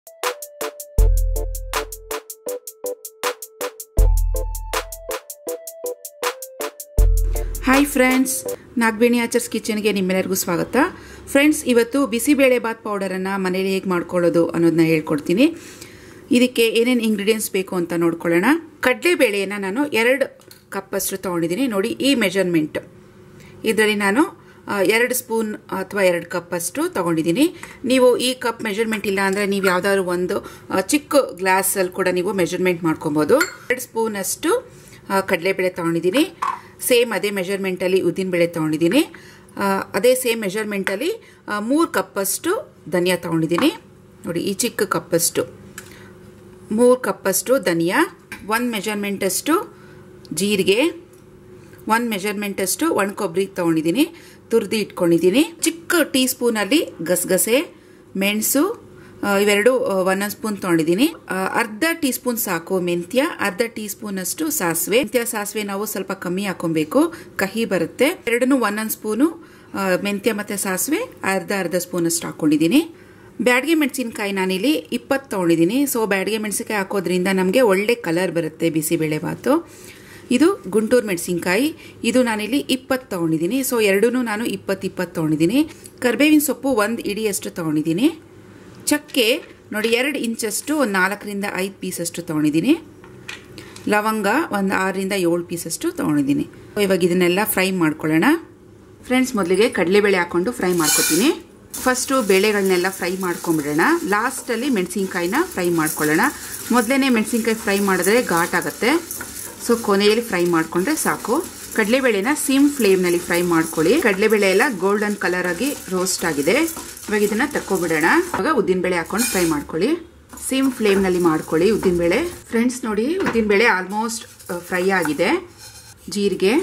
hi friends ನಾಗಬೇಣಿ ಆಚರ್ಸ್ ಕಿಚನ್ಗೆ ನಿಮ್ಮೆಲ್ಲರಿಗೂ ಸ್ವಾಗತ friends ಇವತ್ತು ಬಿಸಿಬೇಳೆ ಬಾತ್ ಪೌಡರನ್ನು ಮನೇಲಿ ಹೇಗೆ ಮಾಡ್ಕೊಳ್ಳೋದು ಅನ್ನೋದನ್ನ ಹೇಳ್ಕೊಡ್ತೀನಿ ಇದಕ್ಕೆ ಏನೇನು ಇಂಗ್ರೀಡಿಯೆಂಟ್ಸ್ ಬೇಕು ಅಂತ ನೋಡ್ಕೊಳ್ಳೋಣ ಕಡಲೆಬೇಳೆಯನ್ನು ನಾನು ಎರಡು ಕಪ್ಪಷ್ಟು ತೊಗೊಂಡಿದ್ದೀನಿ ನೋಡಿ ಈ ಮೆಜರ್ಮೆಂಟ್ ಇದರಲ್ಲಿ ನಾನು ಎರಡು ಸ್ಪೂನ್ ಅಥವಾ ಎರಡು ಕಪ್ಪಷ್ಟು ತೊಗೊಂಡಿದ್ದೀನಿ ನೀವು ಈ ಕಪ್ ಮೆಜರ್ಮೆಂಟ್ ಇಲ್ಲ ಅಂದರೆ ನೀವು ಯಾವುದಾದ್ರು ಒಂದು ಚಿಕ್ಕ ಗ್ಲಾಸಲ್ಲಿ ಕೂಡ ನೀವು ಮೆಜರ್ಮೆಂಟ್ ಮಾಡ್ಕೊಬೋದು ಎರಡು ಸ್ಪೂನಷ್ಟು ಕಡಲೆಬೇಳೆ ತೊಗೊಂಡಿದ್ದೀನಿ ಸೇಮ್ ಅದೇ ಮೆಜರ್ಮೆಂಟಲ್ಲಿ ಉದ್ದಿನಬೇಳೆ ತೊಗೊಂಡಿದ್ದೀನಿ ಅದೇ ಸೇಮ್ ಮೆಜರ್ಮೆಂಟಲ್ಲಿ ಮೂರು ಕಪ್ಪಷ್ಟು ಧನಿಯಾ ತೊಗೊಂಡಿದ್ದೀನಿ ನೋಡಿ ಈ ಚಿಕ್ಕ ಕಪ್ಪಷ್ಟು ಮೂರು ಕಪ್ಪಷ್ಟು ಧನಿಯಾ ಒಂದು ಮೆಜರ್ಮೆಂಟಷ್ಟು ಜೀರಿಗೆ ಒಂದು ಮೆಜರ್ಮೆಂಟಷ್ಟು ಒಣ ಕೊಬ್ಬರಿ ತೊಗೊಂಡಿದ್ದೀನಿ ತುರಿದು ಇಟ್ಕೊಂಡಿದ್ದೀನಿ ಚಿಕ್ಕ ಟೀ ಸ್ಪೂನಲ್ಲಿ ಗಸಗಸೆ ಮೆಣಸು ಇವೆರಡು ಒಂದೊಂದು ಸ್ಪೂನ್ ತೊಗೊಂಡಿದ್ದೀನಿ ಅರ್ಧ ಟೀ ಸ್ಪೂನ್ ಸಾಕು ಮೆಂತ್ಯ ಅರ್ಧ ಟೀ ಸ್ಪೂನ್ ಅಷ್ಟು ಸಾಸಿವೆ ಮೆಂತ್ಯ ಸಾಸಿವೆ ನಾವು ಸ್ವಲ್ಪ ಕಮ್ಮಿ ಹಾಕೊಬೇಕು ಕಹಿ ಬರುತ್ತೆ ಎರಡನ್ನೂ ಒಂದೊಂದು ಸ್ಪೂನು ಮೆಂತ್ಯ ಮತ್ತೆ ಸಾಸಿವೆ ಅರ್ಧ ಅರ್ಧ ಸ್ಪೂನ್ ಅಷ್ಟು ಹಾಕೊಂಡಿದ್ದೀನಿ ಬ್ಯಾಡಿಗೆ ಮೆಣಸಿನ್ಕಾಯಿ ನಾನಿಲ್ಲಿ ಇಪ್ಪತ್ತು ತೊಗೊಂಡಿದ್ದೀನಿ ಸೊ ಬ್ಯಾಡಿಗೆ ಮೆಣಸಿನ್ಕಾಯಿ ಹಾಕೋದ್ರಿಂದ ನಮಗೆ ಒಳ್ಳೆ ಕಲರ್ ಬರುತ್ತೆ ಬಿಸಿಬೇಳೆ ಭಾತು ಇದು ಗುಂಟೂರು ಮೆಣಸಿನ್ಕಾಯಿ ಇದು ನಾನಿಲ್ಲಿ ಇಪ್ಪತ್ತು ತೊಗೊಂಡಿದ್ದೀನಿ ಸೊ ಎರಡೂ ನಾನು ಇಪ್ಪತ್ತು ಇಪ್ಪತ್ತು ತೊಗೊಂಡಿದ್ದೀನಿ ಕರ್ಬೇವಿನ ಸೊಪ್ಪು ಒಂದು ಇಡಿಯಷ್ಟು ತೊಗೊಂಡಿದ್ದೀನಿ ಚಕ್ಕೆ ನೋಡಿ ಎರಡು ಇಂಚಷ್ಟು ಒಂದು ನಾಲ್ಕರಿಂದ ಐದು ಪೀಸಷ್ಟು ತೊಗೊಂಡಿದ್ದೀನಿ ಲವಂಗ ಒಂದು ಆರರಿಂದ ಏಳು ಪೀಸಷ್ಟು ತೊಗೊಂಡಿದ್ದೀನಿ ಇವಾಗ ಇದನ್ನೆಲ್ಲ ಫ್ರೈ ಮಾಡ್ಕೊಳ್ಳೋಣ ಫ್ರೆಂಡ್ಸ್ ಮೊದಲಿಗೆ ಕಡಲೆಬೇಳೆ ಹಾಕ್ಕೊಂಡು ಫ್ರೈ ಮಾಡ್ಕೊತೀನಿ ಫಸ್ಟು ಬೇಳೆಗಳನ್ನೆಲ್ಲ ಫ್ರೈ ಮಾಡ್ಕೊಂಬಿಡೋಣ ಲಾಸ್ಟಲ್ಲಿ ಮೆಣಸಿನ್ಕಾಯಿನ ಫ್ರೈ ಮಾಡ್ಕೊಳ್ಳೋಣ ಮೊದಲೇ ಮೆಣಸಿನ್ಕಾಯಿ ಫ್ರೈ ಮಾಡಿದ್ರೆ ಘಾಟ್ ಆಗುತ್ತೆ ಸೊ ಕೊನೆಯಲ್ಲಿ ಫ್ರೈ ಮಾಡಿಕೊಂಡ್ರೆ ಸಾಕು ಕಡಲೆಬೇಳೆನ ಸಿಮ್ ಫ್ಲೇಮ್ನಲ್ಲಿ ಫ್ರೈ ಮಾಡ್ಕೊಳ್ಳಿ ಕಡಲೆಬೇಳೆ ಎಲ್ಲ ಗೋಲ್ಡನ್ ಕಲರ್ ಆಗಿ ರೋಸ್ಟ್ ಆಗಿದೆ ಇವಾಗ ಇದನ್ನ ತಕ್ಕೊಬಿಡೋಣ ಇವಾಗ ಉದ್ದಿನಬೇಳೆ ಹಾಕೊಂಡು ಫ್ರೈ ಮಾಡ್ಕೊಳ್ಳಿ ಸಿಮ್ ಫ್ಲೇಮ್ನಲ್ಲಿ ಮಾಡ್ಕೊಳ್ಳಿ ಉದ್ದಿನಬೇಳೆ ಫ್ರೆಂಡ್ಸ್ ನೋಡಿ ಉದ್ದಿನಬೇಳೆ ಆಲ್ಮೋಸ್ಟ್ ಫ್ರೈ ಆಗಿದೆ ಜೀರಿಗೆ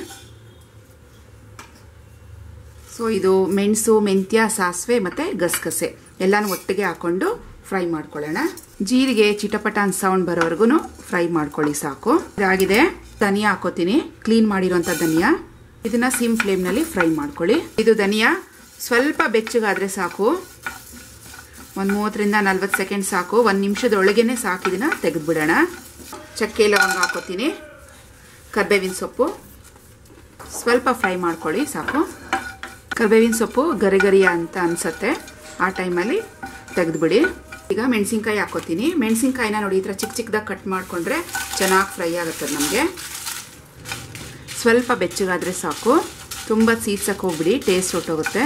ಸೊ ಇದು ಮೆಣಸು ಮೆಂತ್ಯ ಸಾಸಿವೆ ಮತ್ತು ಗಸಗಸೆ ಎಲ್ಲನೂ ಒಟ್ಟಿಗೆ ಹಾಕೊಂಡು ಫ್ರೈ ಮಾಡ್ಕೊಳ್ಳೋಣ ಜೀರಿಗೆ ಚಿಟಪಟ ಅಂತ ಸೌಂಡ್ ಬರೋವರೆಗೂ ಫ್ರೈ ಮಾಡ್ಕೊಳ್ಳಿ ಸಾಕು ಇದಾಗಿದೆ ಧನಿಯಾ ಹಾಕೋತೀನಿ ಕ್ಲೀನ್ ಮಾಡಿರುವಂಥ ಧನಿಯಾ ಇದನ್ನ ಸಿಮ್ ಫ್ಲೇಮ್ನಲ್ಲಿ ಫ್ರೈ ಮಾಡ್ಕೊಳ್ಳಿ ಇದು ಧನಿಯಾ ಸ್ವಲ್ಪ ಬೆಚ್ಚಗಾದರೆ ಸಾಕು ಒಂದು ಮೂವತ್ತರಿಂದ ನಲ್ವತ್ತು ಸೆಕೆಂಡ್ ಸಾಕು ಒಂದು ನಿಮಿಷದೊಳಗೇನೆ ಸಾಕು ಇದನ್ನ ತೆಗೆದುಬಿಡೋಣ ಚಕ್ಕೆ ಲವಂಗ ಹಾಕೋತೀನಿ ಕರ್ಬೇವಿನ ಸೊಪ್ಪು ಸ್ವಲ್ಪ ಫ್ರೈ ಮಾಡ್ಕೊಳ್ಳಿ ಸಾಕು ಕರ್ಬೇವಿನ ಸೊಪ್ಪು ಗರಿ ಗರಿಯ ಅಂತ ಅನ್ಸುತ್ತೆ ಆ ಟೈಮಲ್ಲಿ ತೆಗೆದುಬಿಡಿ ಈಗ ಮೆಣಸಿನ್ಕಾಯಿ ಹಾಕೋತೀನಿ ಮೆಣಸಿನ್ಕಾಯಿನ ನೋಡಿ ಈ ಥರ ಚಿಕ್ಕ ಚಿಕ್ಕದಾಗಿ ಕಟ್ ಮಾಡಿಕೊಂಡ್ರೆ ಚೆನ್ನಾಗಿ ಫ್ರೈ ಆಗುತ್ತೆ ನಮಗೆ ಸ್ವಲ್ಪ ಬೆಚ್ಚಗಾದರೆ ಸಾಕು ತುಂಬ ಸೀದ್ಸಕ್ಕೆ ಹೋಗ್ಬಿಡಿ ಟೇಸ್ಟ್ ಹೊಟ್ಟೋಗುತ್ತೆ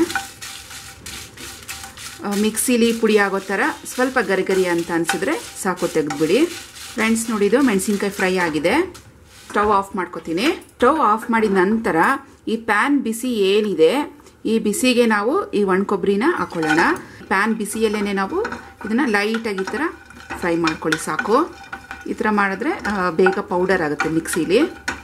ಮಿಕ್ಸಿಲಿ ಪುಡಿ ಆಗೋ ಥರ ಸ್ವಲ್ಪ ಗರಿ ಗರಿ ಅಂತ ಅನಿಸಿದ್ರೆ ಸಾಕು ತೆಗೆದ್ಬಿಡಿ ಫ್ರೆಂಡ್ಸ್ ನೋಡಿದ್ದು ಮೆಣಸಿನ್ಕಾಯಿ ಫ್ರೈ ಆಗಿದೆ ಸ್ಟವ್ ಆಫ್ ಮಾಡ್ಕೋತೀನಿ ಸ್ಟವ್ ಆಫ್ ಮಾಡಿದ ನಂತರ ಈ ಪ್ಯಾನ್ ಬಿಸಿ ಏನಿದೆ ಈ ಬಿಸಿಗೆ ನಾವು ಈ ಒಣ ಕೊಬ್ಬರಿನ ಹಾಕೊಳ್ಳೋಣ ಪ್ಯಾನ್ ಬಿಸಿಯಲ್ಲೇ ನಾವು ಇದನ್ನು ಲೈಟಾಗಿ ಈ ಥರ ಫ್ರೈ ಮಾಡ್ಕೊಳ್ಳಿ ಸಾಕು ಈ ಥರ ಮಾಡಿದ್ರೆ ಬೇಗ ಪೌಡರ್ ಆಗುತ್ತೆ ಮಿಕ್ಸಿಲಿ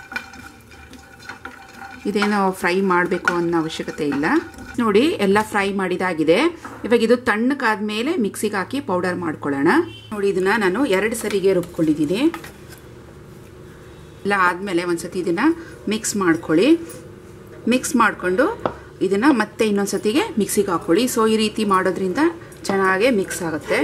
ಇದೇನು ಫ್ರೈ ಮಾಡಬೇಕು ಅನ್ನೋ ಅವಶ್ಯಕತೆ ಇಲ್ಲ ನೋಡಿ ಎಲ್ಲ ಫ್ರೈ ಮಾಡಿದಾಗಿದೆ ಇವಾಗ ಇದು ತಣ್ಣಗಾದ್ಮೇಲೆ ಮಿಕ್ಸಿಗೆ ಹಾಕಿ ಪೌಡರ್ ಮಾಡ್ಕೊಳ್ಳೋಣ ನೋಡಿ ಇದನ್ನ ನಾನು ಎರಡು ಸರಿಗೆ ರುಬ್ಕೊಂಡಿದ್ದೀನಿ ಎಲ್ಲ ಆದಮೇಲೆ ಒಂದ್ಸತಿ ಇದನ್ನು ಮಿಕ್ಸ್ ಮಾಡ್ಕೊಳ್ಳಿ ಮಿಕ್ಸ್ ಮಾಡಿಕೊಂಡು ಇದನ್ನು ಮತ್ತೆ ಇನ್ನೊಂದು ಸತಿಗೆ ಮಿಕ್ಸಿಗೆ ಹಾಕೊಳ್ಳಿ ಸೊ ಈ ರೀತಿ ಮಾಡೋದ್ರಿಂದ ಚೆನ್ನಾಗೇ ಮಿಕ್ಸ್ ಆಗುತ್ತೆ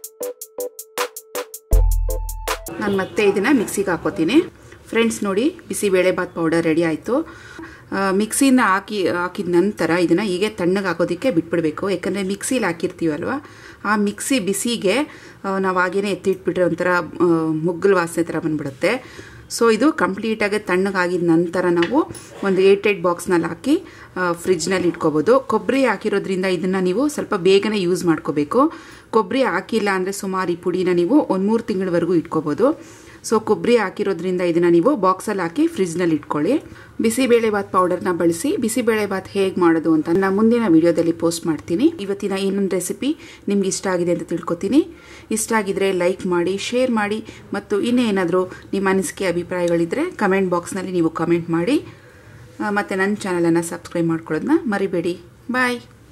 ನಾನು ಮತ್ತೆ ಇದನ್ನು ಮಿಕ್ಸಿಗೆ ಹಾಕೋತೀನಿ ಫ್ರೆಂಡ್ಸ್ ನೋಡಿ ಬಿಸಿಬೇಳೆ ಬಾತ್ ಪೌಡರ್ ರೆಡಿ ಆಯಿತು ಮಿಕ್ಸಿನ ಹಾಕಿ ಹಾಕಿದ ನಂತರ ಇದನ್ನು ಹೀಗೆ ತಣ್ಣಗೆ ಹಾಕೋದಕ್ಕೆ ಬಿಟ್ಬಿಡಬೇಕು ಯಾಕಂದರೆ ಮಿಕ್ಸಿಲಿ ಹಾಕಿರ್ತೀವಲ್ವ ಆ ಮಿಕ್ಸಿ ಬಿಸಿಗೆ ನಾವು ಹಾಗೇನೆ ಎತ್ತಿಟ್ಬಿಟ್ರೆ ಒಂಥರ ಮುಗ್ಗಲು ವಾಸನೆ ಥರ ಬಂದ್ಬಿಡುತ್ತೆ ಸೊ ಇದು ಕಂಪ್ಲೀಟಾಗಿ ತಣ್ಣಗಾಗಿದ ನಂತರ ನಾವು ಒಂದು ಏಟ್ ಏಟ್ ಬಾಕ್ಸ್ನಲ್ಲಿ ಹಾಕಿ ಫ್ರಿಜ್ನಲ್ಲಿ ಇಟ್ಕೋಬೋದು ಕೊಬ್ಬರಿ ಹಾಕಿರೋದ್ರಿಂದ ಇದನ್ನು ನೀವು ಸ್ವಲ್ಪ ಬೇಗನೆ ಯೂಸ್ ಮಾಡ್ಕೋಬೇಕು ಕೊಬ್ಬರಿ ಹಾಕಿಲ್ಲ ಅಂದರೆ ಸುಮಾರು ಈ ಪುಡಿನ ನೀವು ಒಂದು ಮೂರು ತಿಂಗಳವರೆಗೂ ಇಟ್ಕೋಬೋದು ಸೊ ಕೊಬ್ಬರಿ ಹಾಕಿರೋದ್ರಿಂದ ಇದನ್ನು ನೀವು ಬಾಕ್ಸಲ್ಲಿ ಹಾಕಿ ಫ್ರಿಜ್ನಲ್ಲಿ ಇಟ್ಕೊಳ್ಳಿ ಬಿಸಿಬೇಳೆ ಬಾತ್ ಪೌಡರ್ನ ಬಳಸಿ ಬಿಸಿಬೇಳೆ ಬಾತ್ ಹೇಗೆ ಮಾಡೋದು ಅಂತ ನಾನು ಮುಂದಿನ ವಿಡಿಯೋದಲ್ಲಿ ಪೋಸ್ಟ್ ಮಾಡ್ತೀನಿ ಇವತ್ತಿನ ಇನ್ನೊಂದು ರೆಸಿಪಿ ನಿಮ್ಗೆ ಇಷ್ಟ ಆಗಿದೆ ಅಂತ ತಿಳ್ಕೊತೀನಿ ಇಷ್ಟ ಆಗಿದ್ರೆ ಲೈಕ್ ಮಾಡಿ ಶೇರ್ ಮಾಡಿ ಮತ್ತು ಇನ್ನೇನಾದರೂ ನಿಮ್ಮ ಅನಿಸಿಕೆ ಅಭಿಪ್ರಾಯಗಳಿದ್ದರೆ ಕಮೆಂಟ್ ಬಾಕ್ಸ್ನಲ್ಲಿ ನೀವು ಕಮೆಂಟ್ ಮಾಡಿ ಮತ್ತು ನನ್ನ ಚಾನಲನ್ನು ಸಬ್ಸ್ಕ್ರೈಬ್ ಮಾಡ್ಕೊಳ್ಳೋದನ್ನ ಮರಿಬೇಡಿ ಬಾಯ್